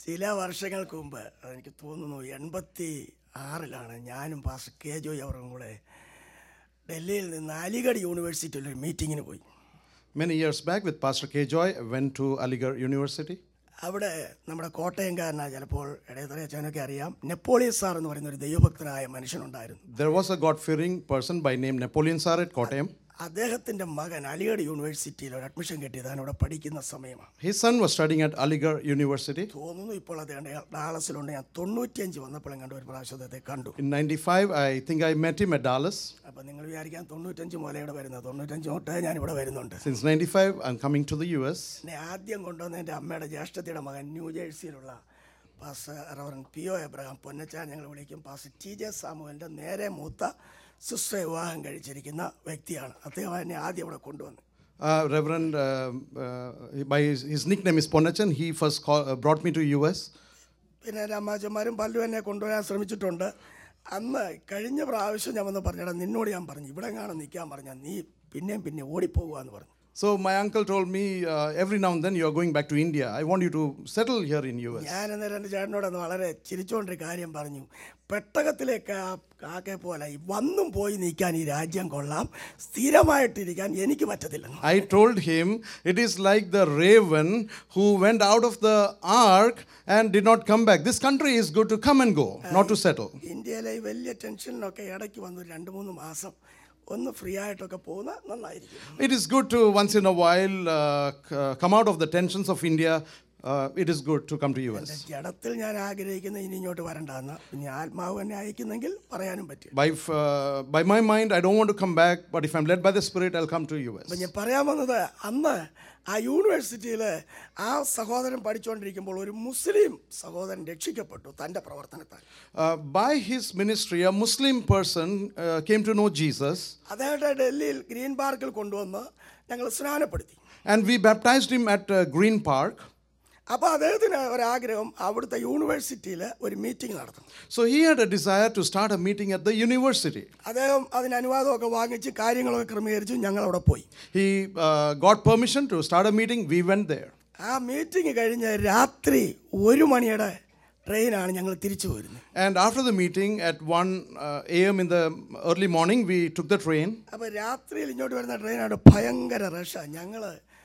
ചില വർഷങ്ങൾക്ക് മുമ്പ് എനിക്ക് തോന്നുന്നു എൺപത്തി ആറിലാണ് ഞാനും പാസ് കെ ജോയ് അവരും കൂടെ ഡൽഹിയിൽ നിന്ന് അലിഗഡ് യൂണിവേഴ്സിറ്റിയിൽ ഒരു മീറ്റിങ്ങിന് പോയി Many years back, with Pastor K. Joy, I went to Aligarh University. അവിടെ നമ്മുടെ കോട്ടയംകാരനായ ചിലപ്പോൾ ഇടയത്തറയച്ചാനൊക്കെ അറിയാം നെപ്പോളിയൻ സാർ എന്ന് പറയുന്ന ഒരു ദൈവഭക്തനായ മനുഷ്യനുണ്ടായിരുന്നു There was a God fearing person by name Napoleon Sar at Kottayam. അദ്ദേഹത്തിൻ്റെ മകൻ അലിഗഡ് യൂണിവേഴ്സിറ്റിയിൽ ഒരു അഡ്മിഷൻ കിട്ടിയതാണ് അവിടെ പഠിക്കുന്ന സമയമാണ് His son was studying at Aligarh University. തോന്നുന്നു ഇപ്പോൾ അദ്ദേഹം ഡാളസിലുണ്ട് ഞാൻ തൊണ്ണൂറ്റിയഞ്ച് വന്നപ്പോഴും കണ്ടു ഒരു പ്രാവശ്യം അദ്ദേഹത്തെ കണ്ടു In 95, I think I met him at Dallas. അപ്പം നിങ്ങൾ വിചാരിക്കാൻ തൊണ്ണൂറ്റഞ്ച് മുതലേ ഇവിടെ വരുന്നത് തൊണ്ണൂറ്റഞ്ച് തൊട്ടേ ഞാൻ ഇവിടെ വരുന്നുണ്ട് Since 95, I'm coming to the US. എന്നെ ആദ്യം കൊണ്ടുവന്ന എൻ്റെ അമ്മയുടെ ജ്യേഷ്ഠത്തിയുടെ മകൻ ന്യൂജേഴ്സിയിലുള്ള പാസ് reverend P O Abraham Ponnachan ഞങ്ങൾ വിളിക്കും പാസ് ടി ജെ സാമുവലിൻ്റെ നേരെ മൂത്ത സിസ്റ്റർ വിവാഹം കഴിച്ചിരിക്കുന്ന വ്യക്തിയാണ് അദ്ദേഹം എന്നെ ആദ്യം ഇവിടെ കൊണ്ടുവന്നു Uh, Reverend, uh, uh, by his, his nickname is Ponnachan. He first call, uh, brought me to US. പിന്നെ എൻ്റെ അമ്മാച്ചന്മാരും പലരും എന്നെ കൊണ്ടുവരാൻ ശ്രമിച്ചിട്ടുണ്ട് അന്ന് കഴിഞ്ഞ പ്രാവശ്യം ഞാൻ വന്ന് പറഞ്ഞടാ നിന്നോട് ഞാൻ പറഞ്ഞു ഇവിടെ കാണാൻ നിൽക്കാൻ പറഞ്ഞാൽ നീ പിന്നെയും പിന്നെ ഓടിപ്പോകുക എന്ന് പറഞ്ഞു So my uncle told me uh, every now and then you are going back to India. I want you to settle here in US. ഞാൻ അന്നേരം എൻ്റെ ചേട്ടനോട് അന്ന് വളരെ ചിരിച്ചുകൊണ്ടൊരു കാര്യം പറഞ്ഞു പെട്ടകത്തിലേക്ക് ആ കാക്കെ പോലെ ഈ വന്നും പോയി നിൽക്കാൻ ഈ രാജ്യം കൊള്ളാം സ്ഥിരമായിട്ടിരിക്കാൻ എനിക്ക് പറ്റത്തില്ലെന്ന് I told him it is like the raven who went out of the ark and did not come back. This country is good to come and go, not to settle. ഇന്ത്യയിലെ ഈ വലിയ ടെൻഷനിലൊക്കെ ഇടയ്ക്ക് വന്ന് ഒരു രണ്ട് മൂന്ന് മാസം ഒന്ന് ഫ്രീ ആയിട്ടൊക്കെ പോകുന്ന നന്നായിരിക്കും It is good to once in a while uh, c- uh, come out of the tensions of India. Uh, it is good to come to US. ജഡത്തിൽ ഞാൻ ആഗ്രഹിക്കുന്ന ഇനി ഇങ്ങോട്ട് വരണ്ടെന്ന് പിന്നെ ആത്മാവ് എന്നെ അയക്കുന്നെങ്കിൽ പറയാനും പറ്റും By, f- uh, by my mind, I don't want to come back, but if I'm led by the Spirit, I'll come to US. അപ്പം ഞാൻ പറയാൻ വന്നത് അന്ന് ആ യൂണിവേഴ്സിറ്റിയിൽ ആ സഹോദരൻ പഠിച്ചുകൊണ്ടിരിക്കുമ്പോൾ ഒരു മുസ്ലിം സഹോദരൻ രക്ഷിക്കപ്പെട്ടു തൻ്റെ പ്രവർത്തനത്താൽ Uh, by his ministry, a Muslim person uh, came to know Jesus, അദ്ദേഹത്തെ ഡൽഹിയിൽ ഗ്രീൻ പാർക്കിൽ കൊണ്ടുവന്ന് ഞങ്ങൾ സ്നാനപ്പെടുത്തി and we baptized him at uh, Green Park. അപ്പോൾ അദ്ദേഹത്തിന് ഒരാഗ്രഹം അവിടുത്തെ യൂണിവേഴ്സിറ്റിയിൽ ഒരു മീറ്റിംഗ് നടത്തും So he had a desire to start a meeting at the university. അദ്ദേഹം അതിന് അനുവാദമൊക്കെ വാങ്ങിച്ച് കാര്യങ്ങളൊക്കെ ക്രമീകരിച്ചു ഞങ്ങൾ അവിടെ പോയി He uh, got permission to start a meeting. We went there. ആ മീറ്റിംഗ് കഴിഞ്ഞ് രാത്രി ഒരു മണിയുടെ ട്രെയിനാണ് ഞങ്ങൾ തിരിച്ചു വരുന്നത് And after the meeting at 1 uh, a.m. in the early morning, we took the train. അപ്പോൾ രാത്രിയിൽ ഇങ്ങോട്ട് വരുന്ന ട്രെയിനാണ് ഭയങ്കര റഷാണ് ഞങ്ങൾ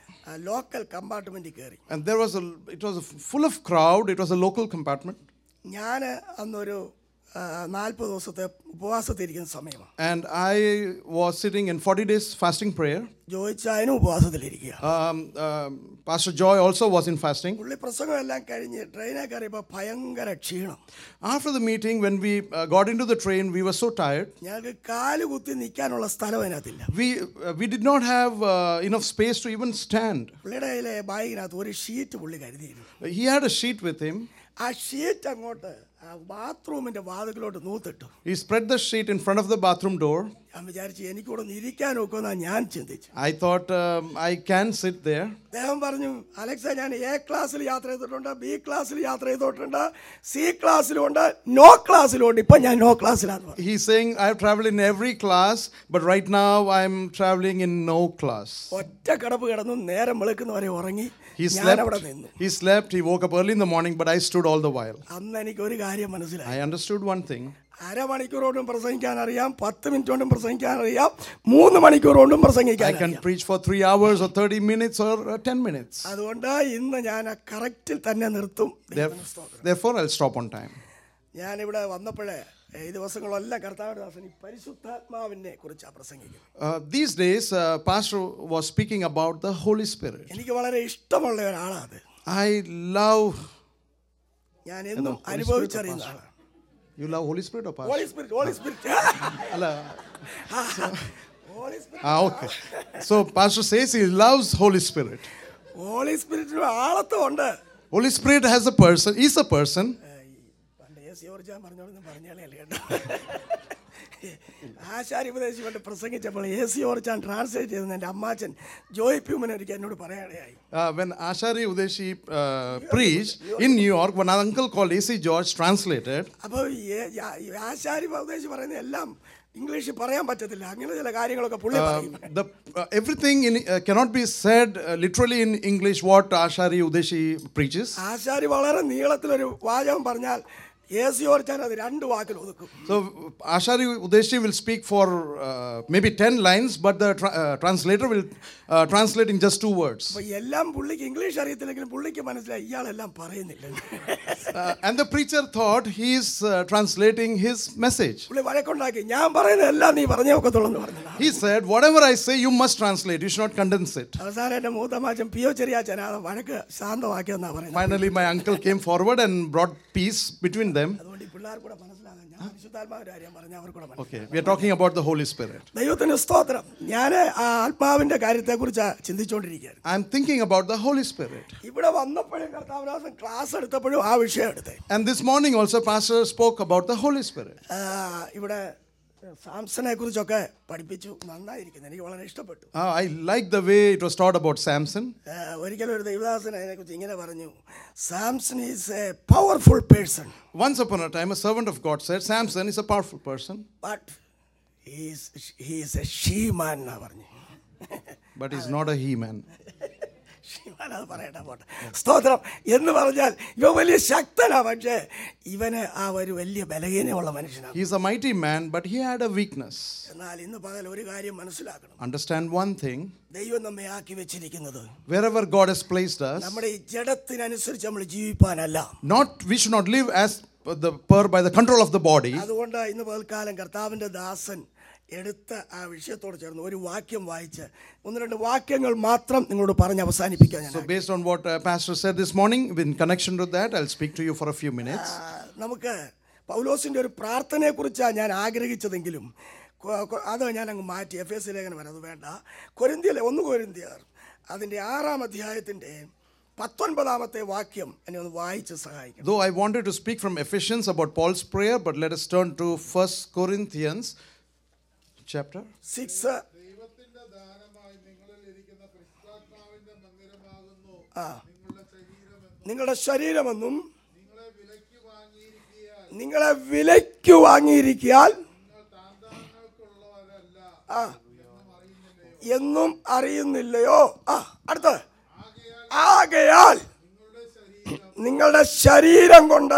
ലോക്കൽ കമ്പാർട്ട്മെൻറ്റിൽ കയറി And there was a, it was a full of crowd. It was a local compartment. ഞാൻ അന്നൊരു നാൽപ്പത് ദിവസത്തെ ഉപവാസത്തിരിക്കുന്ന സമയമാണ് And I was sitting in 40 days fasting prayer. ജോയിച്ചായനും ഉപവാസത്തിലിരിക്കുക Um, um, Pastor Joy also was in fasting. പുള്ളി പ്രസംഗം എല്ലാം കഴിഞ്ഞ് ട്രെയിനിൽ കയറിയപ്പോൾ ഭയങ്കര ക്ഷീണം After the meeting, when we uh, got into the train, we were so tired. ഞങ്ങൾക്ക് കാല് കുത്തി നിൽക്കാനുള്ള സ്ഥലം അതിനകത്തില്ല We, uh, we did not have uh, enough space to even stand. പുള്ളിയുടെ കയ്യിലെ ബാഗിനകത്ത് ഒരു ഷീറ്റ് പുള്ളി കരുതിയിരുന്നു He had a sheet with him. ആ ഷീറ്റ് അങ്ങോട്ട് ആ ബാത്റൂമിൻ്റെ വാതിലോട്ട് നൂത്തിട്ടു He spread the sheet in front of the bathroom door. ഞാൻ വിചാരിച്ചു എനിക്കൂടെ ഒന്ന് ഇരിക്കാൻ ഒക്കുമെന്നാണ് ഞാൻ ചിന്തിച്ചു I thought um, I can sit there. അദ്ദേഹം പറഞ്ഞു അലക്സ ഞാൻ എ ക്ലാസ്സിൽ യാത്ര ചെയ്തിട്ടുണ്ട് ബി ക്ലാസ്സിൽ യാത്ര ചെയ്തിട്ടുണ്ട് സി ക്ലാസ്സിലുണ്ട് നോ ക്ലാസ്സിലുണ്ട് ഇപ്പം ഞാൻ നോ ക്ലാസ്സിലാന്ന് പറഞ്ഞു He's saying, I've traveled in every class, but right now I'm traveling in no class. ഒറ്റ കിടപ്പ് കിടന്നു നേരം വെളുക്കുന്നവരെ ഉറങ്ങി He ഞാൻ അവിടെ slept, നിന്നു he slept, he woke up early in the morning, but I stood all the while. അന്ന് എനിക്ക് ഒരു കാര്യം മനസ്സിലായി I understood one thing. അരമണിക്കൂർ കൊണ്ടും പ്രസംഗിക്കാൻ അറിയാം പത്ത് മിനിറ്റ് കൊണ്ടും പ്രസംഗിക്കാൻ അറിയാം മൂന്ന് മണിക്കൂർ കൊണ്ടും പ്രസംഗിക്കാൻ I can അറിയാം preach for three hours or 30 minutes or uh, 10 minutes. അതുകൊണ്ട് ഇന്ന് ഞാൻ ആ കറക്റ്റിൽ തന്നെ നിർത്തും ദൈവത്തിന് സ്തോത്രം. Therefore, I'll stop on time. ഞാനിവിടെ വന്നപ്പോഴേ ഈ ദിവസങ്ങളെല്ലാം കർത്താവിന്റെ ദാസൻ ഈ പരിശുദ്ധാത്മാവിനെ കുറിച്ചാണ് പ്രസംഗിക്കുന്നത് Uh, these days, uh, Pastor was speaking about the Holy Spirit. എനിക്ക് വളരെ ഇഷ്ടമുള്ള ഒരാളാണ് അത് I love. ഞാൻ എന്നും അനുഭവിച്ചറിയുന്ന ആളാണ് You love Holy Spirit or Pastor? Holy Spirit Holy Spirit Allah. Holy Spirit Ah, okay. So, Pastor says he loves Holy Spirit. Holy സ്പിരിറ്റിന് ആളത്വം ഉണ്ട് Holy Spirit has a person, is a person. പണ്ട് A C ഓർജാൻ പറഞ്ഞോളെന്ന് പറഞ്ഞാലേ കേട്ടോ ആശാരി ഉപദേശം കൊണ്ട് പ്രസംഗിച്ചപ്പോൾ എ സി ഓർച്ചാൻ ട്രാൻസ്ലേറ്റ് ചെയ്തെന്ന് എൻ്റെ അമ്മാച്ചൻ ജോയ് പ്യൂമൻ ഒരിക്കൽ എന്നോട് പറയാനിടയായി Uh, when Ashari Udeshi uh, preached in New York, one uncle called A.C. George translated, അപ്പോൾ ആശാരി ഉപദേശി പറയുന്ന എല്ലാം ഇംഗ്ലീഷിൽ പറയാൻ പറ്റത്തില്ല അങ്ങനെ ചില കാര്യങ്ങളൊക്കെ പുള്ളി പറയും The, uh, everything in, uh, cannot be said uh, literally in English what Ashari Udeshi preaches. ആശാരി വളരെ നീളത്തിലൊരു വാചകം പറഞ്ഞാൽ എ സി ഓർച്ചാൽ അത് രണ്ട് വാക്കിൽ ഒതുക്കും So uh, Ashari Udeshi will speak for uh, maybe 10 lines, but the tra- uh, translator will uh, translate in just two words. അപ്പൊ എല്ലാം പുള്ളിക്ക് ഇംഗ്ലീഷ് അറിയത്തില്ലെങ്കിലും പുള്ളിക്ക് മനസ്സിലായി ഇയാളെല്ലാം പറയുന്നില്ല Uh, and the preacher thought he is uh, translating his message. പുള്ളി വഴക്കുണ്ടാക്കി ഞാൻ പറയുന്നത് എല്ലാം നീ പറഞ്ഞേ ഒക്കത്തുള്ളൂ എന്ന് പറഞ്ഞില്ല He said, Whatever I say, you must translate, you should not condense it. അവസാനം എന്റെ മൂത്തമാച്ചൻ പിയോ ചെറിയാച്ചൻ ആ വഴക്ക് ശാന്തമാക്കിയെന്നാ പറയുന്നത് Finally, my uncle came forward and brought peace between them. അതുകൊണ്ട് ഈ പിള്ളേർ കൂടെ മനസ്സിലാകാൻ ഞാൻ പരിശുദ്ധാത്മാവിന്റെ കാര്യം പറഞ്ഞ അവർ കൂടെ മനസ്സിലാക്കാം. Okay, we are talking about the Holy Spirit. ദൈവത്തിന് സ്തോത്രം ഞാൻ ആ ആത്മാവിന്റെ കാര്യത്തെക്കുറിച്ച് ചിന്തിച്ചുകൊണ്ടിരിക്കുകയാണ് I'm thinking about the Holy Spirit. ഇവിടെ വന്നപ്പോഴും കർത്താവരാസൻ ക്ലാസ് എടുത്തപ്പോഴും ആ വിഷയം എടുത്തേ And this morning also, Pastor spoke about the Holy Spirit. ആ, ഇവിടെ സാംസനെ കുറിച്ചൊക്കെ പഠിപ്പിച്ചു നന്നായിരിക്കുന്നു എനിക്ക് വളരെ ഇഷ്ടപ്പെട്ടു Ah, I like the way it was taught about Samson. ആ, ഒരിക്കലും ഒരു ദൈവദാസൻ അതിനെക്കുറിച്ച് ഇങ്ങനെ പറഞ്ഞു Samson is a powerful person Once upon a time, a servant of God said, Samson is a powerful person, but he's a ഷീമാൻ എന്നാ പറഞ്ഞു but he's not a he man. ഷീമാൻ അത് പറയട്ടെ പോട്ടെ സ്തോത്രം എന്ന് പറഞ്ഞാൽ ഇവ വലിയ ശക്തനാ പക്ഷേ ഇവന് ആ ഒരു വലിയ ബലഹീനമുള്ള മനുഷ്യനാണ് He's a mighty man, but he had a weakness. എന്നാൽ ഇന്ന് പകൽ ഒരു കാര്യം മനസ്സിലാക്കണം Understand one thing ദൈവം നമ്മെ ആക്കി വെച്ചിരിക്കുന്നത് wherever God has placed us, നമ്മുടെ ഈ ജഡത്തിനനുസരിച്ച് നമ്മൾ ജീവിപ്പാനല്ല not we should not live as the per by the control of the body. അതുകൊണ്ട് ഇന്ന് പകൽക്കാലം കർത്താവിൻ്റെ ദാസൻ എടുത്ത ആ വിഷയത്തോട് ചേർന്ന് ഒരു വാക്യം വായിച്ച് ഒന്ന് രണ്ട് വാക്യങ്ങൾ മാത്രം നിങ്ങളോട് പറഞ്ഞ് അവസാനിപ്പിക്കാൻ ഞാൻ So, based on what uh, Pastor said this morning, in connection to that, I'll speak to you for a few minutes. ആ, നമുക്ക് പൗലോസിൻ്റെ ഒരു പ്രാർത്ഥനയെക്കുറിച്ചാണ് ഞാൻ ആഗ്രഹിച്ചതെങ്കിലും കൊ- കൊ- അത് ഞാൻ അങ്ങ് മാറ്റി എഫ് എസ് ലേഖനം വരെ അത് വേണ്ട കൊരിന്തിയല്ലേ ഒന്ന് കൊരിന്തിയർ അതിൻ്റെ ആറാം അധ്യായത്തിൻ്റെ പത്തൊൻപതാമത്തെ വാക്യം എന്നെ ഒന്ന് വായിച്ച് സഹായിക്കണം Though I wanted to speak from Ephesians about Paul's prayer, but let us turn to 1 Corinthians chapter. Six ദൈവത്തിന്റെ ദാനമായി നിങ്ങളിൽ ഇരിക്കുന്ന പരിശുദ്ധാത്മാവിന്റെ മന്ദിരമാകുന്നു ആ നിങ്ങളുടെ നിങ്ങളുടെ ശരീരമെന്ന് ശരീരമെന്നും നിങ്ങളെ വിലയ്ക്ക് വാങ്ങിയിരിക്കിയാൽ നിങ്ങളെ വിലയ്ക്ക് വാങ്ങിയിരിക്കിയാൽ നിങ്ങൾ താന്താങ്ങൾക്കുള്ളവരല്ല ആ എന്നും അറിയുന്നില്ലയോ ആ അടുത്ത് ആകയാൽ നിങ്ങളുടെ ശരീരം കൊണ്ട്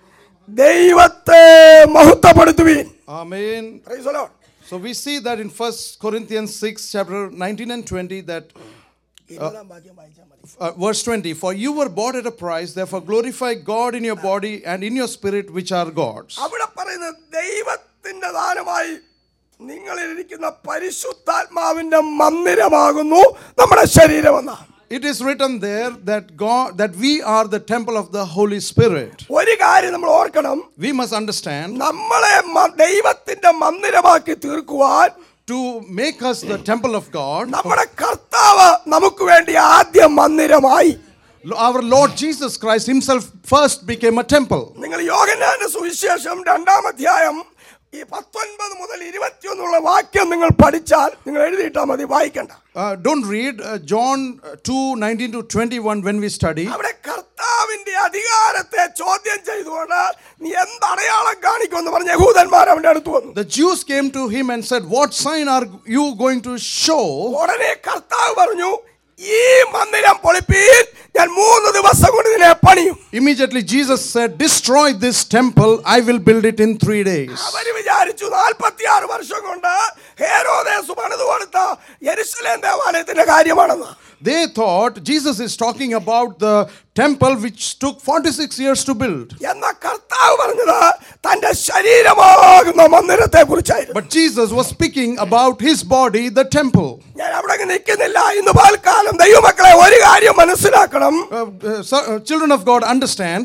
ദൈവത്തെ മഹത്വപ്പെടുത്തുവീൻ Amen. Praise the Lord. So we see that in 1 Corinthians 6, chapter 19 and 20, that ഇരുപതാം വാക്യം വായിച്ചാൽ മതി. uh, verse 20, For you were bought at a price, therefore glorify God in your body and in your spirit, which are God's. അവിടെ പറയുന്നത് ദൈവത്തിന്റെ ദാനമായി നിങ്ങളിലിരിക്കുന്ന പരിശുദ്ധാത്മാവിന്റെ മന്ദിരമാകുന്നു നമ്മുടെ ശരീരമെന്നാണ് It is written there that God, that we are the temple of the Holy Spirit. ഒരു കാര്യം നമ്മൾ ഓർക്കണം We must understand നമ്മളെ മ- ദൈവത്തിന്റെ മന്ദിരമാക്കി തീർക്കുവാൻ to make us the temple of God. നമ്മുടെ കർത്താവ് നമുക്ക് വേണ്ടി ആദ്യം മന്ദിരമായി Our Lord Jesus Christ Himself first became a temple. നിങ്ങൾ യോഗനാന്റെ സുവിശേഷം രണ്ടാം അധ്യായം ഈ പത്തൊൻപത് മുതൽ ഇരുപത്തിയൊന്നുള്ള വാക്യം നിങ്ങൾ പഠിച്ചാൽ നിങ്ങൾ എഴുതിയിട്ടാൽ മതി വായിക്കണ്ട Uh, don't read uh, John uh, 2 19 to 21 when we study. അവിടെ കർത്താവിന്റെ അധികാരത്തെ ചോദ്യം ചെയ്തുകൊണ്ട് നീ എന്ത് അടയാളം കാണിക്കുമെന്ന് പറഞ്ഞ യഹൂദന്മാർ അവന്റെ അടുത്ത് വന്നു The Jews came to him and said, What sign are you going to show? ഉടനെ കർത്താവ് പറഞ്ഞു ഈ മന്ദിരം പൊളിപ്പീൻ ഞാൻ മൂന്ന് ദിവസം കൊണ്ട് ഇതിനെ പണിയും Immediately Jesus said, Destroy this temple, I will build it in three days. അവര് വിചാരിച്ചു നാൽപ്പത്തിയാറ് വർഷം കൊണ്ട് ഹേരോദേസ് പണിത് കൊടുത്ത യെരുശലേം ദേവാലയത്തിന്റെ കാര്യമാണെന്ന് They thought Jesus is talking about the temple which took 46 years to build. എന്ന കർത്താവ് പറഞ്ഞത് തന്റെ ശരീരമാകുന്ന മന്ദിരത്തെ കുറിച്ചായിരുന്നു But Jesus was speaking about his body, the temple. ഞാൻ അവിടെ അങ്ങ് നിൽക്കുന്നില്ല ഇന്ന് പൽക്കാലം ദൈവമക്കളെ ഒരു കാര്യം മനസ്സിലാക്കണം Uh, uh, so- uh, children of God, understand.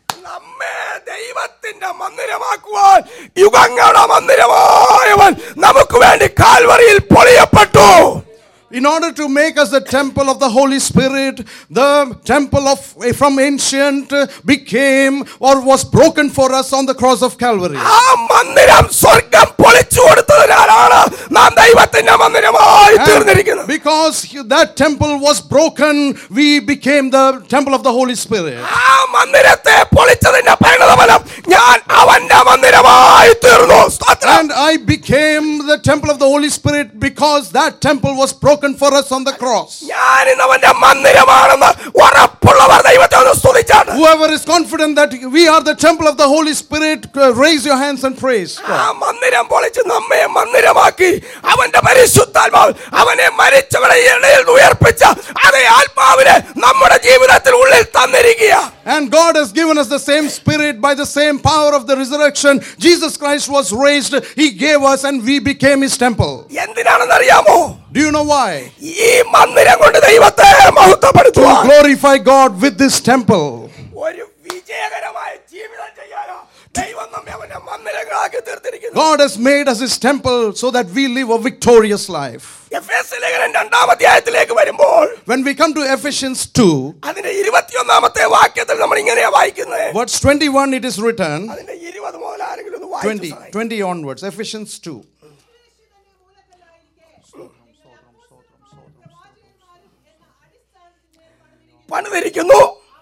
നമ്മെ ദൈവത്തിന്റെ മന്ദിരമാക്കുവാൻ യുഗങ്ങളുടെ മന്ദിരമായവൻ നമുക്ക് വേണ്ടി കാൽവറിയിൽ പൊളിയപ്പെട്ടു In order to make us the temple of the Holy Spirit, the temple of from ancient uh, became or was broken for us on the cross of Calvary. ആ മന്ദിരം സ്വർഗം പൊളിച്ചു കൊടുത്തതിനാലാണ് നാം ദൈവത്തിന്റെ മന്ദിരമായി തീർന്നിരിക്കുന്നത് Because that temple was broken, we became the temple of the Holy Spirit. ആ മന്ദിരത്തെ പൊളിച്ചതിന്റെ പരിണതഫലം ഞാൻ അവന്റെ മന്ദിരമായി തീർന്നു തീർന്നു സ്തോത്രം And I became the temple of the Holy Spirit because that temple was broken for us on the cross. ഞാൻ ഇന്ന് അവന്റെ മന്ദിരമാണെന്ന് ഉറപ്പുള്ളവർ ദൈവത്തെ ഒന്ന് സ്തുതിച്ചാണ് Whoever is confident that we are the temple of the Holy Spirit, uh, raise your hands and praise. ആ മന്ദിരം പൊളിച്ച് നമ്മെ മന്ദിരമാക്കി അവന്റെ പരിശുദ്ധാത്മാവ് അവനെ മരിച്ചവരെ ഇടയിൽ നിന്ന് ഉയർപ്പിച്ച അതേ ആത്മാവിനെ നമ്മുടെ ജീവിതത്തിൽ ഉള്ളിൽ തന്നിരിക്കുക And God has given us the same spirit by the same power of the resurrection. Jesus Christ was raised, He gave us, and we became His temple. എന്തിനാണെന്ന് അറിയാമോ Do you know why? ഈ മന്ദിരം കൊണ്ട് ദൈവത്തെ മഹത്വപ്പെടുത്തുക To glorify God with this temple. ഒരു വിജയകരമായ ജീവിതം ചെയ്യാനോ ദൈവം നമ്മെ അവന്റെ മന്ദിരങ്ങളാക്കി തീർത്തിരിക്കുന്നു God has made us His temple so that we live a victorious life. എഫേസ്യ ലേഖനം രണ്ടാം അധ്യായത്തിലേക്ക് വരുമ്പോൾ When we come to Ephesians 2, അതിന്റെ ഇരുപത്തിയൊന്നാമത്തെ വാക്യത്തിൽ നമ്മൾ ഇങ്ങനെയാ വായിക്കുന്നത് verse 21, it is written അതിന്റെ ഇരുപത് മുതൽ ആരെങ്കിലും ഒന്ന് 20, വായിച്ചു സഹായിക്കും. 20 onwards. Ephesians 2. പണിതിരിക്കുന്നു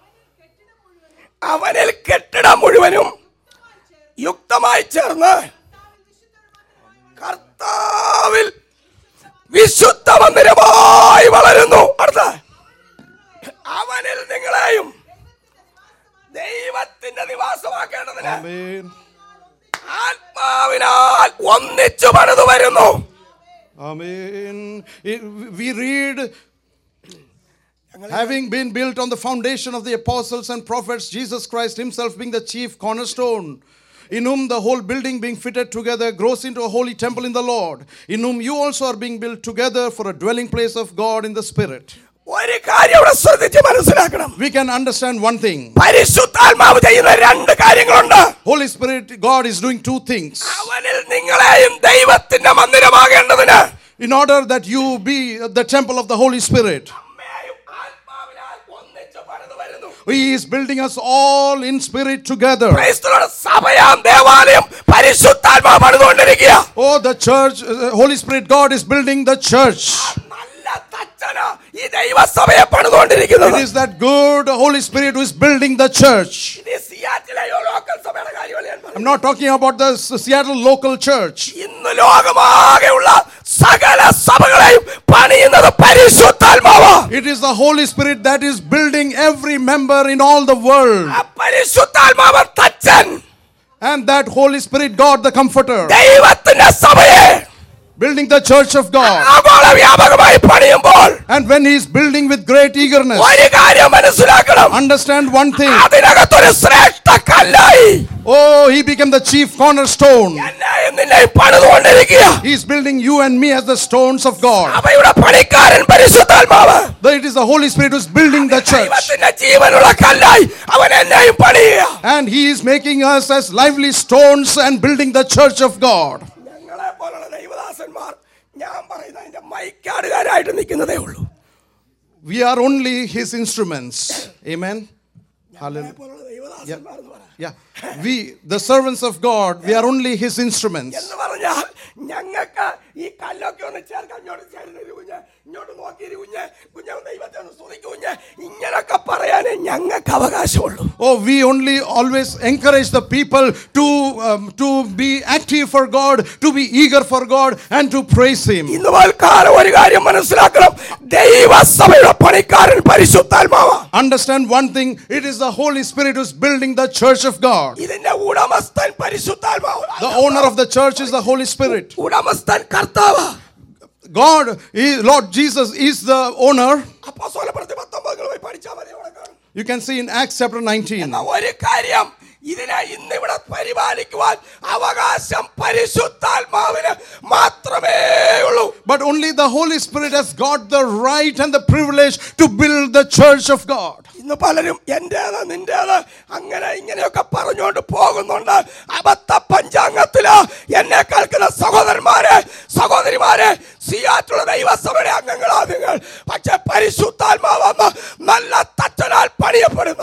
അവനിൽ കെട്ടിടം മുഴുവനും യുക്തമായി ചേർന്ന് കർത്താവിൽ വിശുദ്ധ മന്ദിരമായി വളരുന്നു അടുത്ത അവനിൽ നിങ്ങളെയും ദൈവത്തിന്റെ നിവാസമാക്കേണ്ടതിന് Amen. ആത്മാവിനാൽ ഒന്നിച്ചു പണിതു വരുന്നു Amen. It- We read, having been built on the foundation of the apostles and prophets, Jesus Christ Himself being the chief cornerstone. In whom the whole building being fitted together grows into a holy temple in the Lord, in whom you also are being built together for a dwelling place of God in the Spirit. ഒരു കാര്യം ഇവിടെ ശ്രദ്ധിച്ച് മനസ്സിലാക്കണം We can understand one thing പരിശുദ്ധാത്മാവ് ചെയ്യുന്ന രണ്ട് കാര്യങ്ങളുണ്ട് Holy Spirit, God is doing two things. അവനിൽ നിങ്ങളെയും ദൈവത്തിന്റെ മന്ദിരമാകേണ്ടതിന് In order that you be the temple of the Holy Spirit, നമ്മെയും ആത്മാവിനാൽ ഒന്നിച്ച് പണിതു വരുന്നു. He is building us all in spirit together. Praise the Lord. സഭയാം ദേവാലയം പരിശുദ്ധാത്മാവ് പണിതുകൊണ്ടിരിക്കുക Oh, the church, uh, Holy Spirit, God is building the church. നല്ല തച്ചന ഈ ദൈവസഭയെ പണിതുകൊണ്ടിരിക്കുന്നത് It is that good Holy Spirit who is building the church. ഇത് സിയാറ്റിലെയോ local സഭയുടെ കാര്യമല്ല ഞാൻ പറയുന്നത്. I'm not talking about the S- Seattle local church. ഇന്ന് ലോകമാകെയുള്ള സകല സഭകളെയും പണിയുന്നത് പരിശുദ്ധാത്മാവാ It is the Holy Spirit that is building every member in all the world. ആ പരിശുദ്ധാത്മാവ് തച്ചൻ And that Holy Spirit, God the Comforter, ദൈവത്തിന്റെ സഭയെ building the church of God. ആഗോള വ്യാപകമായി പണിയുമ്പോൾ And when He is building with great eagerness, ഒരു കാര്യം മനസ്സിലാക്കണം understand one thing. അതിനകത്തൊരു ശ്രേഷ്ഠ കല്ലായി Oh, He became the chief cornerstone. എന്നെയും നിന്നെയും പണിതുകൊണ്ടിരിക്കുക He is building you and me as the stones of God. അവയുടെ പണിക്കാരൻ പരിശുദ്ധാത്മാവ് But it is the Holy Spirit who is building the church. ദൈവത്തിന്റെ ജീവനുള്ള കല്ലായി അവൻ എന്നെയും പണിയുക And He is making us as lively stones and building the church of God. ഞങ്ങളെ പോലുള്ള ദൈവദാസന്മാർ ഞാൻ പറയുന്ന അതിന്റെ മൈക്കാടുകാരായിട്ട് നിൽക്കുന്നതേ ഉള്ളൂ We are only His instruments. Amen. Hallelujah. പോലുള്ള ദൈവദാസന്മാർ എന്ന് പറ. Yeah. We, the servants of God, we are only His instruments. എന്ന് പറഞ്ഞാൽ ഞങ്ങൾക്ക് ഈ കല്ലൊക്കെ ഒന്ന് ചേർക്കാൻ ഇങ്ങോട്ട് ചേർന്നിരു കുഞ്ഞ് ഇങ്ങോട്ട് നോക്കിയിരു കുഞ്ഞ് കുഞ്ഞ് ദൈവത്തെ ഒന്ന് സ്തുതിക്കു കുഞ്ഞ് ഇങ്ങനൊക്കെ പറയാനേ ഞങ്ങൾക്ക് അവകാശമുള്ളൂ Oh, we only always encourage the people to, um, to be active for God, to be eager for God, and to praise Him. ഇന്ന് കാലം ഒരു കാര്യം മനസ്സിലാക്കണം ദൈവസഭയുടെ പണിക്കാരൻ പരിശുദ്ധാത്മാവാ Understand one thing it is the Holy Spirit who's building the church of God. ഇതിന്റെ ഉടമസ്ഥൻ പരിശുദ്ധാത്മാവ് The owner of the church is the Holy Spirit. ഉടമസ്ഥൻ കർത്താവ് God, is, Lord Jesus, is the owner. അപ്പോസ്തലപ്രവൃത്തി പത്തൊമ്പതിൽ പോയി പഠിച്ചാൽ മതി അവിടെ കാണും. You can see in Acts chapter 19. എന്നാ ഒരു കാര്യം ഇതിനെ ഇന്നിവിടെ പരിപാലിക്കുവാൻ അവകാശം പരിശുദ്ധാത്മാവിന് മാത്രമേ ഉള്ളൂ But only the Holy Spirit has got the right and the privilege to build the church of God. ഇന്ന് പലരും എന്റേത് നിന്റേത് അങ്ങനെ ഇങ്ങനെയൊക്കെ പറഞ്ഞുകൊണ്ട് പോകുന്നുണ്ട് അബദ്ധ പഞ്ചാംഗത്തില് എന്നെ കേൾക്കുന്ന സഹോദരന്മാരെ സഹോദരിമാരെ സിയാറ്റുള്ള ദൈവസഭയുടെ അംഗങ്ങളാ നിങ്ങൾ പക്ഷെ പരിശുദ്ധാത്മാവെന്ന് നല്ല തച്ചനാൽ പണിയപ്പെടുന്ന ഈ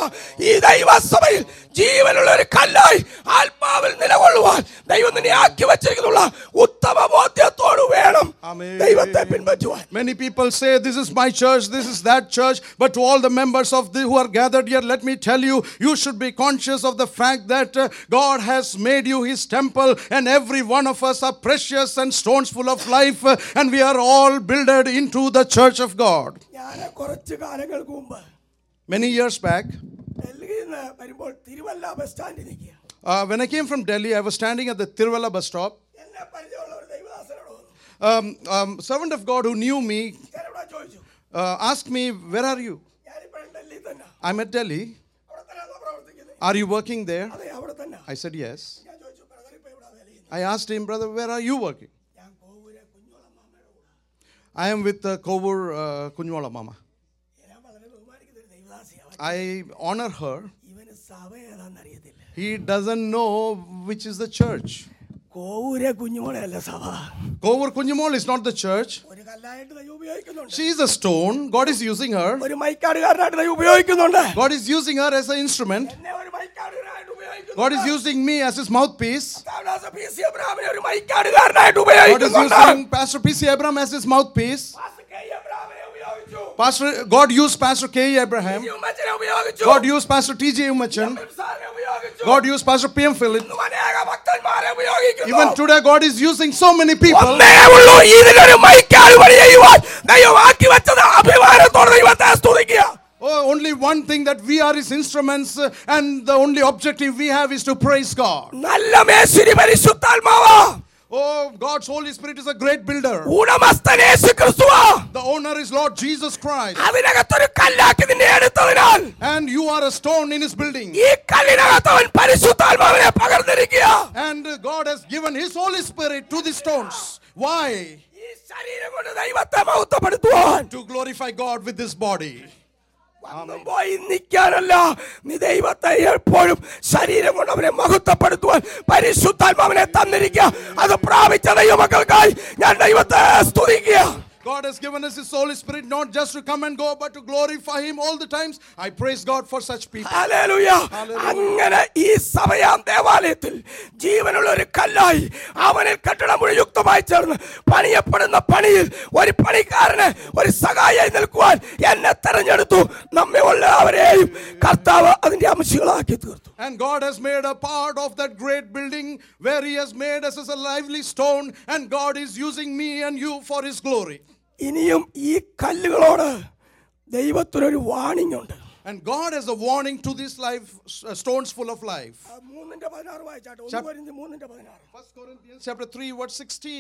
ഈ ദൈവസഭയിൽ ജീവനുള്ള ഒരു കല്ലായി ആത്മാവിൽ നിലകൊള്ളുവാൻ ദൈവം നിന്നെ ആക്കി വച്ചിരിക്കുന്നുള്ള ഉത്തമ ബോധ്യത്തോട് വേണം Amen. ദൈവത്തെ പിൻപറ്റുവാൻ Many people say, This is my church, this is that church. But to all the members of the who are gathered here, let me tell you, you should be conscious of the fact that uh, God has made you his temple, and every one of us are precious and stones full of life, uh, and we are all builded into the church of God. ഞാൻ കുറച്ച് കാലങ്ങൾക്ക് മുമ്പ് Many years back, ഡൽഹിയിൽ നിന്ന് വരുമ്പോൾ Thiruvalla bus സ്റ്റാൻഡിൽ നിൽക്കുക uh, when I came from Delhi, I was standing at the Tiruvalla bus stop. എന്നെ പരിചയമുള്ള ഒരു ദൈവദാസനോട് വന്നു Um, um, servant of God who knew me ഞാൻ ഇവിടെ ചോദിച്ചു uh, asked me, Where are you? ഞാനിപ്പോഴും ഡൽഹിയിൽ തന്നെ I'm at Delhi. അവിടെ തന്നെ പ്രവർത്തിക്കുന്നത് Are you working there? അതെ അവിടെ തന്നെ I said, Yes. ഞാൻ ചോദിച്ചു ബ്രദർ ഇപ്പൊ ഇവിടെ വേല ചെയ്യുന്നത് I asked him, Brother, where are you working? ഞാൻ കോവൂരെ കുഞ്ഞോളം മാമയുടെ കൂടെ I am with uh, Kovur uh, Kunwala Mama. ഞാൻ വളരെ ബഹുമാനിക്കുന്ന ഒരു ദൈവദാസിയാണ് I honor her. ഇവന് സഭ ഏതാണെന്ന് അറിയത്തില്ല He doesn't know which is the church. കോവൂരെ കുഞ്ഞുമോളെയല്ല സഭ Kovur Kunjamol is not the church. ഒരു കല്ലായിട്ട് ദൈവം ഉപയോഗിക്കുന്നുണ്ട് She is a stone. God is using her. ഒരു മൈക്കാടുകാരനായിട്ട് ദൈവം ഉപയോഗിക്കുന്നുണ്ട് God is using her as an instrument. എന്നെ ഒരു മൈക്കാടുകാരനായിട്ട് God is ഉപയോഗിക്കുന്നുണ്ട് using me as his mouthpiece. കർത്താവിദാസ പി. സി. എബ്രഹാമിനെ ഒരു മൈക്കാടുകാരനായിട്ട് God is ഉപയോഗിക്കുന്നുണ്ട് using Pastor P.C. Abraham as his mouthpiece. Pastor K. എബ്രഹാമിനെ ഉപയോഗിച്ചു. Pastor, God used Pastor K.E. Abraham. ഈ ഉമ്മച്ചനെ ഉപയോഗിച്ചു. God used Pastor T.J. Umachan. M. സാറിനെ ഉപയോഗിച്ചു. God used Pastor P.M. Philip. ഇന്നും അനേക ഭക്തന്മാരെ ഉപയോഗിക്കുന്നു. Even today, God is using so many people. ഒന്നേ ഉള്ളൂ ഇതിനൊരു മൈക്കാട് പണി ചെയ്യുവാൻ ദൈവം ആക്കി വെച്ചത് അഭിമാനത്തോടെ ദൈവത്തെ സ്തുതിക്കുക Oh, only one thing that we are his instruments, uh, and the only objective we have is to praise God. നല്ല മേശിരി പരിശുദ്ധാത്മാവ് Oh, God's Holy Spirit is a great builder. ഉടമസ്ഥൻ യേശു ക്രിസ്തുവ The owner is Lord Jesus Christ. അതിനകത്തൊരു കല്ലാക്കി നിന്നെ എടുത്തതിനാൽ And you are a stone in his building. ഈ കല്ലിനകത്ത് അവൻ പരിശുദ്ധാത്മാവിനെ പകർന്നിരിക്കുക And uh, God has given his Holy Spirit to the stones. Why? ഈ ശരീരം കൊണ്ട് ദൈവത്തെ മഹത്വപ്പെടുത്തുവാൻ To glorify God with this body. വന്നും പോയി നിൽക്കാനല്ല നീ ദൈവത്തെ എപ്പോഴും ശരീരം കൊണ്ട് അവനെ മഹത്വപ്പെടുത്തുവാൻ പരിശുദ്ധാത്മാവിനെ തന്നിരിക്കുക അത് പ്രാപിച്ച ദൈവമക്കൾക്കായി ഞാൻ ദൈവത്തെ സ്തുതിക്കുക God has given us His Holy Spirit not just to come and go, but to glorify Him all the times. I praise God for such people. Hallelujah. അങ്ങനെ ഈ സഭയാം ദേവാലയത്തിൽ ജീവനുള്ള ഒരു കല്ലായി അവനിൽ കെട്ടിടം മുഴുവൻ യുക്തമായി ചേർന്ന് പണിയപ്പെടുന്ന പണിയിൽ ഒരു പണിക്കാരന് ഒരു സഹായിയായി നിൽക്കുവാൻ എന്നെ തെരഞ്ഞെടുത്തു നമ്മെ എല്ലാവരെയും കർത്താവ് അതിന്റെ അംശങ്ങളാക്കി തീർത്തു And God has made a part of that great building where He has made us as a lively stone, and God is using me and you for His glory. ഇനിയും ഈ കല്ലുകളോട് ദൈവത്തിനൊരു വാണിംഗ് ഉണ്ട് And God has a warning to these life uh, stones full of life. ആ മൂന്നിന്റെ പതിനാറ് വായിച്ചാട്ടെ ഒന്ന് Chap- കൊരിന്ത്യർ മൂന്നിന്റെ പതിനാറ് First Corinthians chapter 3, verse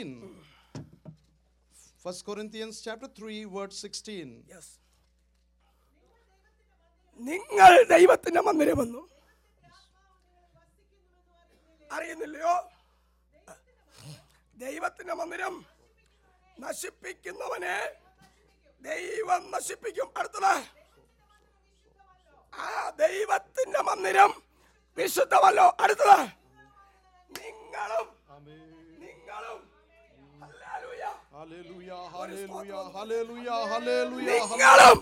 16. First Corinthians chapter 3, verse 16. Yes. നിങ്ങൾ ദൈവത്തിന്റെ മന്ദിരമെന്നും അറിയുന്നില്ലയോ ദൈവത്തിന്റെ മന്ദിരം നശിപ്പിക്കുന്നവനെ ദൈവം നശിപ്പിക്കും അടുത്തത് ആ ദൈവത്തിന്റെ മന്ദിരം വിശുദ്ധമല്ലോ അടുത്തത് നിങ്ങളും നിങ്ങളും ഹല്ലേലൂയ. Hallelujah, hallelujah, hallelujah, hallelujah. നിങ്ങളും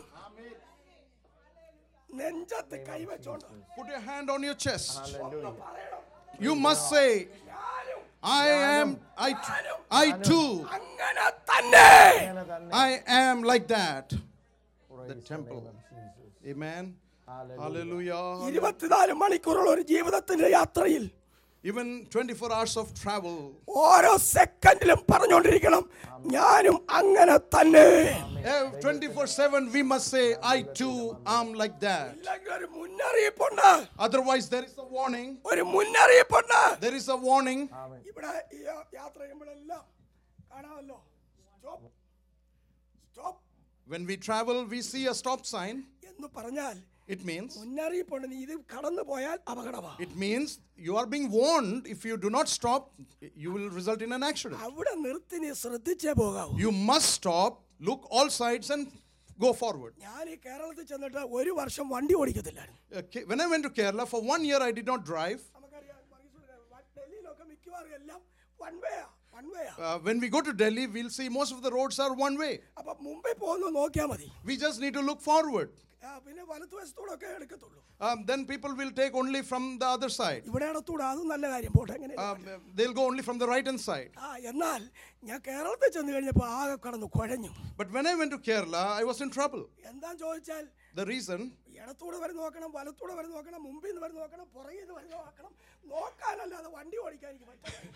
നെഞ്ചത്ത് കൈവച്ചോണ്ട് Put your hand on your chest. പറയണം You must say, ഞാനും I am, I, I too, അങ്ങനെ തന്നെ I am like that. The temple. Amen. Hallelujah. ഇരുപത്തിനാല് മണിക്കൂറുള്ള ഒരു ജീവിതത്തിന്റെ യാത്രയിൽ Even 24 hours of travel. ഓരോ സെക്കൻഡിലും പറഞ്ഞുകൊണ്ടിരിക്കണം ഞാനും അങ്ങനെ തന്നെ 24 7, we must say, I too am like that. ഇല്ലെങ്കിൽ ഒരു മുന്നറിയിപ്പുണ്ട് Otherwise, there is a warning. ഒരു മുന്നറിയിപ്പുണ്ട് There is a warning. ഇവിടെ ഈ യാത്ര ചെയ്യുമ്പോഴെല്ലാം കാണാമല്ലോ stop stop When we travel, we see a stop sign. എന്ന് പറഞ്ഞാൽ It means, മുന്നറിയിപ്പുണ്ട് നീ ഇത് കടന്നു പോയാൽ അപകടമാണ് it means you are being warned. If you do not stop, you will result in an accident. അവിടെ നിർത്തി നീ ശ്രദ്ധിച്ചേ പോകാവൂ You must stop, look all sides, and go forward. ഞാൻ ഈ കേരളത്തിൽ ചെന്നിട്ട് ഒരു വർഷം വണ്ടി ഓടിക്കത്തില്ലായിരുന്നു Uh, Ke- When I went to Kerala, for one year I did not drive. നമുക്കറിയാം മഹീശ്വരൻ, വ- ഡൽഹിയിലൊക്കെ മിക്കവാറും എല്ലാം വൺ വേയാ വൺ വേയാ Uh, when we go to Delhi, we'll see most of the roads are one way. അപ്പൊ മുംബൈ പോകുന്നു നോക്കിയാൽ മതി We just need to look forward. ആ, പിന്നെ വലത്തുവശത്തൂടെ ഒക്കെ എടുക്കത്തുള്ളൂ Um, then people will take only from the other side. ഇവിടെ ഇടത്തൂടെ അതും നല്ല കാര്യം പോട്ടെ എങ്ങനെ Um, they'll go only from the right hand side. ആ എന്നാൽ ഞാൻ കേരളത്തിൽ ചെന്ന് കഴിഞ്ഞപ്പോൾ ആകെ കടന്ന് കുഴഞ്ഞു But when I went to Kerala, I was in trouble. എന്താന്ന് ചോദിച്ചാൽ The reason ഇടത്തൂടെ വരെ നോക്കണം വലത്തൂടെ വരെ നോക്കണം മുമ്പിൽ നിന്ന് വരെ നോക്കണം പുറകിൽ നിന്ന് വരെ നോക്കണം നോക്കാനല്ലാതെ വണ്ടി ഓടിക്കാൻ എനിക്ക് പറ്റില്ല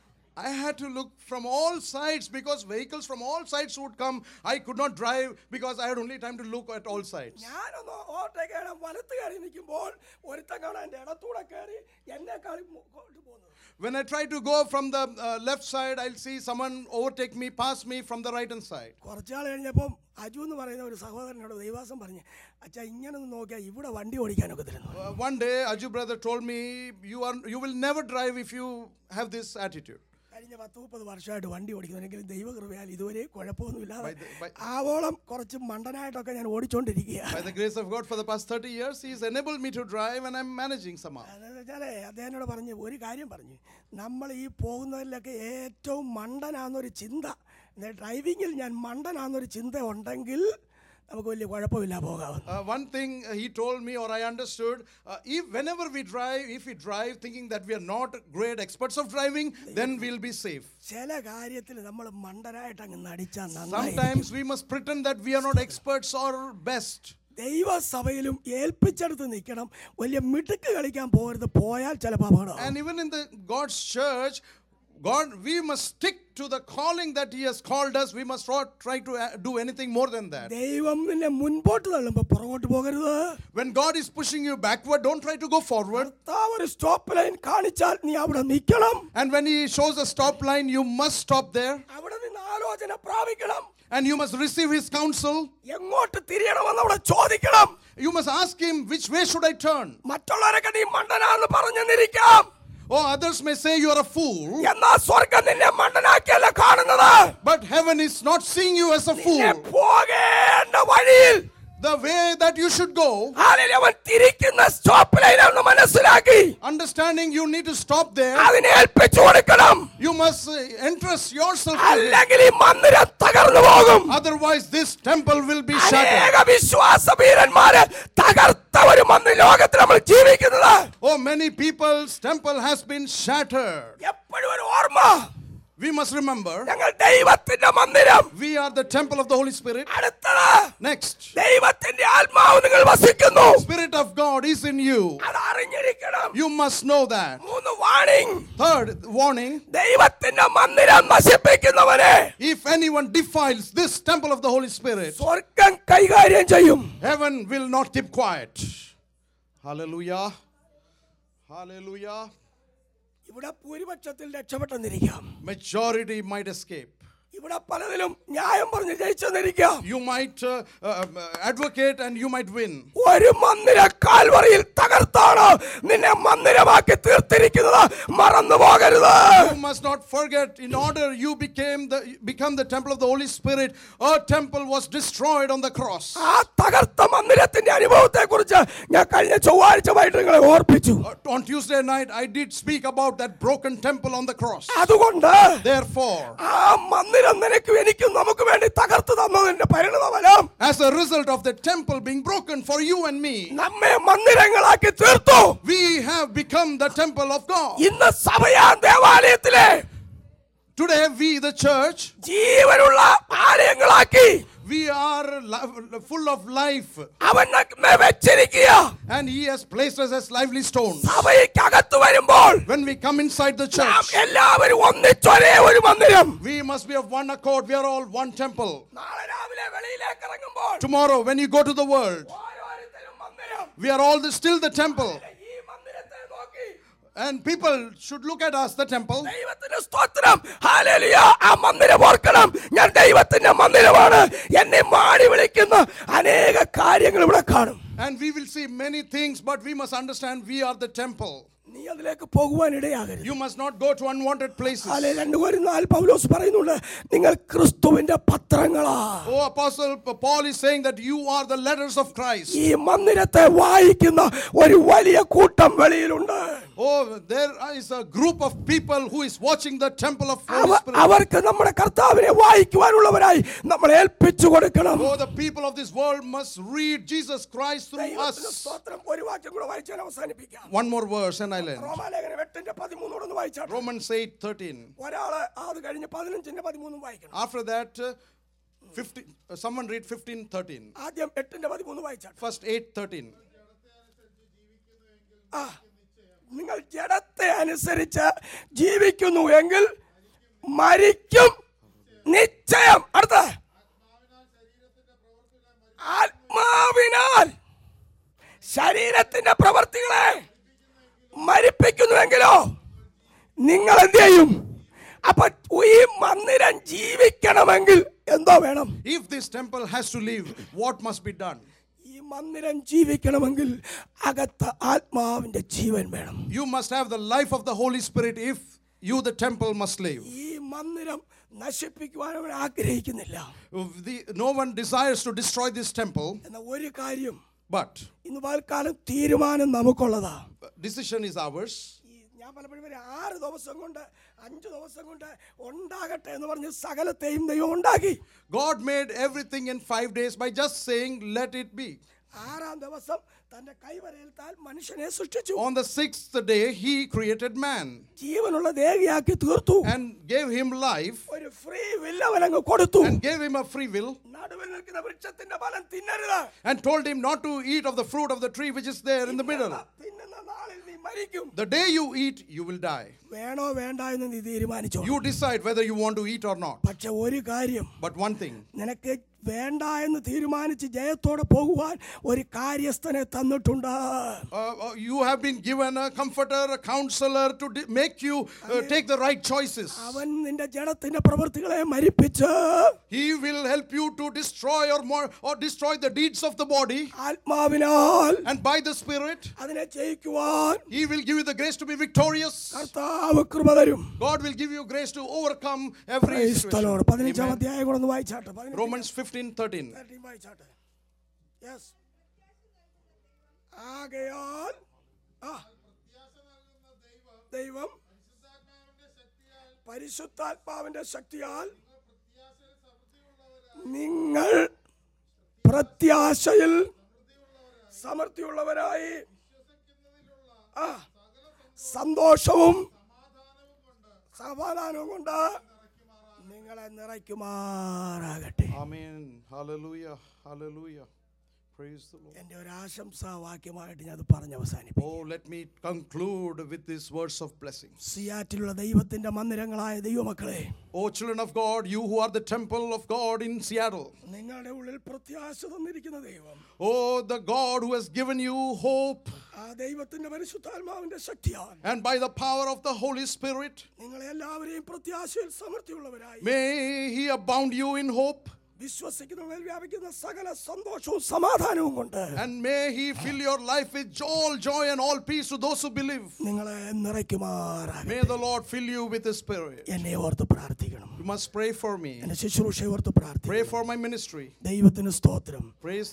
I had to look from all sides because vehicles from all sides would come. I could not drive because I had only time to look at all sides. ഞാനൊന്ന് ഓട്ടോ കയറാൻ വലത്ത് കയറി നിൽക്കുമ്പോൾ ഒരുത്തൻ കാണാൻ എൻ്റെ ഇടത്തൂടെ കയറി എന്നെക്കാളും മുമ്പോട്ട് പോകുന്നത് When I try to go from the uh, left side, I'll see someone overtake me, pass me from the right hand side. കുറച്ചാൾ കഴിഞ്ഞപ്പം അജു എന്ന് പറയുന്ന ഒരു സഹോദരനോട് ദൈവാസം പറഞ്ഞ് അച്ഛാ ഇങ്ങനെ ഒന്ന് നോക്കിയാൽ ഇവിടെ വണ്ടി ഓടിക്കാനൊക്കെ തരുന്നു Uh, one day, Aju brother told me, "You are, you will never drive if you have this attitude." കഴിഞ്ഞ പത്ത് മുപ്പത് വർഷമായിട്ട് വണ്ടി ഓടിക്കുന്നെങ്കിലും ദൈവകൃപയാൽ ഇതുവരെ കുഴപ്പമൊന്നുമില്ലാതെ By the- by- ആവോളം കുറച്ച് മണ്ടനായിട്ടൊക്കെ ഞാൻ ഓടിച്ചോണ്ടിരിക്കുക By the grace of God, for the past 30 years, He has enabled me to drive, and I'm managing somehow. അതെന്ന് വെച്ചാലേ അദ്ദേഹത്തിനോട് പറഞ്ഞ് ഒരു കാര്യം പറഞ്ഞു നമ്മൾ ഈ പോകുന്നതിലൊക്കെ ഏറ്റവും മണ്ടനാന്നൊരു ചിന്ത എന്നാൽ ഡ്രൈവിങ്ങിൽ ഞാൻ മണ്ടനാന്നൊരു ചിന്ത ഉണ്ടെങ്കിൽ നമുക്ക് വലിയ കുഴപ്പമില്ല പോകാവുന്നു Uh, one thing uh, he told me, or I understood, uh, if whenever we drive, if we drive thinking that we are not great experts of driving, then we'll be safe. ചില കാര്യത്തിൽ നമ്മൾ മണ്ടനായിട്ട് അങ്ങ് നടിച്ചാൽ നന്നായി Sometimes we must pretend that we are not experts or best. ദൈവസഭയിലും ഏൽപ്പിച്ചെടുത്ത് നിൽക്കണം വലിയ മിടുക്ക് കളിക്കാൻ പോകരുത് പോയാൽ ചിലപ്പോൾ അപകടം And even in the God's church, God, we must stick to the calling that He has called us. We must not try to uh, do anything more than that. ദൈവം നിന്നെ മുൻപോട്ട് തള്ളുമ്പോൾ പുറകോട്ട് പോകരുത് When God is pushing you backward, don't try to go forward. കർത്താവ് ഒരു stop line കാണിച്ചാൽ നീ അവിടെ നിൽക്കണം And when He shows a stop line, you must stop there. അവിടെ നിന്ന് ആലോചന പ്രാപിക്കണം And you must receive His counsel. എങ്ങോട്ട് തിരിയണമെന്ന് അവിടെ ചോദിക്കണം You must ask Him, which way should I turn? മറ്റുള്ളവരൊക്കെ നീ മണ്ടനാന്ന് പറഞ്ഞെന്നിരിക്കാം Oh, others may say you are a fool. എന്നാ സ്വർഗം നിന്നെ മണ്ടനാക്കിയല്ല കാണുന്നത് But heaven is not seeing you as a നിന്നെ fool. പോകേണ്ട വഴിയിൽ The way that you should go, അതിൽ അവൻ തിരിക്കുന്ന സ്റ്റോപ്പ് ലൈനാണെന്ന് മനസ്സിലാക്കി understanding you need to stop there. അതിനെ ഏൽപ്പിച്ചു കൊടുക്കണം You must uh, entrust yourself to Him. അല്ലെങ്കിൽ ഈ മന്ദിരം തകർന്നു പോകും Otherwise, this temple will be shattered. അനേക വിശ്വാസ വീരന്മാര് തകർത്ത ഒരു മന്ദിര ലോകത്തിൽ നമ്മൾ ജീവിക്കുന്നത് Oh, many people's temple has been shattered. എപ്പോഴും ഒരു ഓർമ്മ We must remember ഞങ്ങൾ ദൈവത്തിന്റെ മന്ദിരം we are the temple of the Holy Spirit. അടുത്തത് Next, ദൈവത്തിന്റെ ആത്മാവ് നിങ്ങൾ വസിക്കുന്നു Spirit of God is in you. അത് അറിഞ്ഞിരിക്കണം You must know that. മൂന്ന് വാണിംഗ് Third warning ദൈവത്തിന്റെ മന്ദിരം നശിപ്പിക്കുന്നവനെ if anyone defiles this temple of the Holy Spirit, സ്വർഗം കൈകാര്യം ചെയ്യും heaven will not keep quiet. Hallelujah. Hallelujah. ഇവിടെ ഭൂരിപക്ഷത്തിൽ രക്ഷപ്പെട്ടെന്നിരിക്കാം Majority might escape. ഇവിടെ പലതിലും ന്യായം പറഞ്ഞ് ജയിച്ചെന്നിരിക്കാം You might uh, uh, advocate and you might win. ഒരു മന്ദിര കാൽവറിയിൽ തകർത്താണ് നിന്നെ മന്ദിരമാക്കി തീർത്തിരിക്കുന്നത് മറന്നു പോകരുത് You must not forget, in order you became the become the temple of the Holy Spirit, a temple was destroyed on the cross. ആ തകർത്ത മന്ദിരത്തിന്റെ അനുഭവത്തെ കുറിച്ച് ഞാൻ കഴിഞ്ഞ ചൊവ്വാഴ്ച വൈകിട്ട് നിങ്ങളെ ഓർപ്പിച്ചു Uh, on Tuesday night, I did speak about that broken temple on the cross. അതുകൊണ്ട് Therefore, ആ മന്ദിരം നിനക്കും എനിക്കും നമുക്ക് വേണ്ടി തകർത്ത് തന്നതിന്റെ പരിണതഫലം as a result of the temple being broken for you and me, നമ്മെ മന്ദിരങ്ങളാക്കി തീർത്തു we have become the temple of God. ഇന്ന് സഭയാ ദേവാലയത്തിലെ Today, we, the church, ജീവനുള്ള ആലയങ്ങളാക്കി we are li- full of life, അവൻ നമ്മെ വെച്ചിരിക്കുക and He has placed us as lively stones. സഭയ്ക്കകത്ത് വരുമ്പോൾ When we come inside the നാം church, എല്ലാവരും ഒന്നിച്ചൊരേ ഒരു മന്ദിരം we must be of one accord. We are all one temple. നാളെ രാവിലെ വെളിയിലേക്ക് ഇറങ്ങുമ്പോൾ Tomorrow, when you go to the world, ഓരോരുത്തരും മന്ദിരം we are all the, still the temple. ഈ മന്ദിരത്തെ നോക്കി And people should look at us, the temple. ദൈവത്തിന്റെ സ്തോത്രം ഹല്ലേലൂയ ആ മന്ദിരം ഓർക്കണം ഞാൻ ദൈവത്തിന്റെ മന്ദിരമാണ് എന്നെ മാടി വിളിക്കുന്ന അനേക കാര്യങ്ങൾ ഇവിടെ കാണും And we will see many things, but we must understand we are the temple. നീ അതിലേക്ക് പോകുവാൻ ഇടയാകരുത് You must not go to unwanted places. അല്ലെ രണ്ടു പേരും നാല് പൗലോസ് പറയുന്നുണ്ട് നിങ്ങൾ ക്രിസ്തുവിന്റെ പത്രങ്ങളാ Oh, Apostle Paul is saying that you are the letters of Christ. ഈ മന്ദിരത്തെ വായിക്കുന്ന ഒരു വലിയ കൂട്ടം വെളിയിലുണ്ട് Oh, there is a group of people who is watching the temple of Holy അവ- Spirit. അവർക്ക് നമ്മുടെ കർത്താവിനെ വായിക്കുവാനുള്ളവരായി നമ്മൾ ഏൽപ്പിച്ചു കൊടുക്കണം Oh, the people of this world must read Jesus Christ through ദൈവത്തിന് us. സ്തോത്രം. ഒരു വാക്യം കൂടെ വായിച്ചാൽ അവസാനിപ്പിക്കാം One more verse and I'll end. റോമാലേഖനം എട്ടിന്റെ പതിമൂന്നോട് ഒന്ന് വായിച്ചാട്ടെ Romans 8 13. ഒരാള് അത് കഴിഞ്ഞ് പതിനഞ്ചിന്റെ പതിമൂന്നും വായിക്കണം After that, uh, 15, uh, someone read 15 13. ആദ്യം എട്ടിന്റെ പതിമൂന്ന് വായിച്ചാട്ടെ First 8 13. ആ നിങ്ങൾ ജഡത്തെ അനുസരിച്ച് ജീവിക്കുന്നു എങ്കിൽ മരിക്കും നിശ്ചയം അടുത്ത ആത്മാവിനാൽ ശരീരത്തിന്റെ പ്രവർത്തികളെ മരിപ്പിക്കുന്നുവെങ്കിലോ നിങ്ങൾ എന്ത് ചെയ്യും അപ്പൊ ഈ മന്ദിരം ജീവിക്കണമെങ്കിൽ എന്തോ വേണം If this temple has to live, what must be done? ഈ മന്ദിരം ജീവിക്കണമെങ്കിൽ അകത്ത് ആത്മാവിന്റെ ജീവൻ വേണം You must have the life of the Holy Spirit if you, the temple, must live. ഈ മന്ദിരം നശിപ്പിക്കുവാൻ അവൻ ആഗ്രഹിക്കുന്നില്ല The, no one desires to destroy this temple, എന്ന ഒരു കാര്യം but ഇന്ന് പൽക്കാലം തീരുമാനം നമുക്കുള്ളതാ decision is ours. ഈ ഞാൻ പലപ്പോഴും ഒരു ആറ് ദിവസം കൊണ്ട് അഞ്ച് ദിവസം കൊണ്ട് ഉണ്ടാകട്ടെ എന്ന് പറഞ്ഞ് സകലത്തെയും ദൈവം ഉണ്ടാക്കി God made everything in five days by just saying, Let it be. ആറാം ദിവസം തന്റെ കൈവരയിൽത്താൽ മനുഷ്യനെ സൃഷ്ടിച്ചു On the sixth day, He created man ജീവനുള്ള ദേഹിയാക്കി തീർത്തു and gave him life ഒരു ഫ്രീ വില്ല അവനങ്ങ് കൊടുത്തു and gave him a free will നടുവിൽ നിൽക്കുന്ന വൃക്ഷത്തിന്റെ ഫലം തിന്നരുത് and told him not to eat of the fruit of the tree which is there in the middle. തിന്നുന്ന നാളിൽ നീ മരിക്കും The day you eat, you will die. വേണോ വേണ്ട എന്ന് നീ തീരുമാനിച്ചോ You decide whether you want to eat or not. പക്ഷെ ഒരു കാര്യം But one thing, നിനക്ക് വേണ്ട എന്ന് തീരുമാനിച്ച് ജയത്തോടെ പോകുവാൻ ഒരു കാര്യസ്ഥനെ തന്നിട്ടുണ്ട് uh, uh, you have been given a comforter, a counselor to di- make you uh, take the right choices. അവൻ നിന്റെ ജഡത്തിന്റെ പ്രവൃത്തികളെ മരിപ്പിച്ച് He will help you to destroy or more or destroy the deeds of the body, ആത്മാവിനാൽ and by the Spirit, അതിനെ ജയിക്കുവാൻ He will give you the grace to be victorious. കർത്താവ് കൃപ തരും God will give you grace to overcome every Praise the Lord. situation. പതിനഞ്ചാം Amen. അധ്യായം കൂടെ ഒന്ന് വായിച്ചാട്ടെ പതിനഞ്ച് Romans 15 13. thirteen വായിച്ചാട്ടെ യെസ് ആകയാൽ ആ ദൈവം പരിശുദ്ധാത്മാവിന്റെ ശക്തിയാൽ നിങ്ങൾ പ്രത്യാശയിൽ സമൃദ്ധിയുള്ളവരായി ആ സന്തോഷവും സമാധാനവും കൊണ്ട് നിങ്ങളെ നിറയ്ക്കുമാറാകട്ടെ Amen. Hallelujah. Hallelujah. Praise the Lord. എൻ്റെ ഒരു ആശംസാ വാക്യമായിട്ട് ഞാൻ അത് പറഞ്ഞ് അവസാനിപ്പിക്കും Oh, let me conclude with these words of blessing. സിയാറ്റിലുള്ള ദൈവത്തിന്റെ മന്ദിരങ്ങളായ ദൈവമക്കളെ Oh, children of God, you who are the temple of God in Seattle. നിങ്ങളുടെ ഉള്ളിൽ പ്രത്യാശ തന്നിരിക്കുന്ന ദൈവം Oh, the God who has given you hope ആ ദൈവത്തിന്റെ പരിശുദ്ധാത്മാവിന്റെ ശക്തിയാൽ and by the power of the Holy Spirit, നിങ്ങളെ എല്ലാവരെയും പ്രത്യാശയിൽ സമൃദ്ധിയുള്ളവരായി may He abound you in hope വിശ്വസിക്കുന്നവരിൽ വ്യാപിക്കുന്ന സകല സന്തോഷവും സമാധാനവും കൊണ്ട് and may He fill your life with all joy and all peace to those who believe. നിങ്ങളെ നിറയ്ക്കുമാറാകട്ടെ May the Lord fill you with His Spirit. എന്നെ ഓർത്ത് പ്രാർത്ഥിക്കണം You must pray for me. എന്റെ ശുശ്രൂഷയെ ഓർത്ത് പ്രാർത്ഥിക്കണം Pray for my ministry. ദൈവത്തിന് സ്തോത്രം Praise